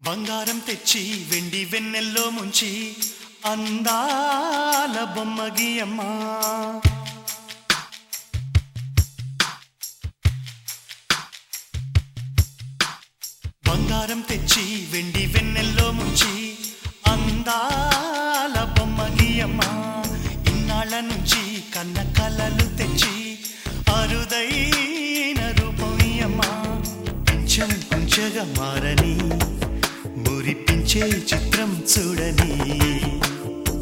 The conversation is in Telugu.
బంగారం తెచ్చి వెండి వెన్నెల్లో ముంచి అందాల బొమ్మ గీయమ్మా బంగారం తెచ్చి వెండి వెన్నెల్లో ముంచి అందాల బొమ్మ గీయమ్మా ఇన్నాళ్ళ నుంచి కన్న కలలు తెచ్చి అరుదైన రూపం ఇయ్యమ్మా కొంచెం కొంచెగా మారని మురిపించే చిత్రం చూడని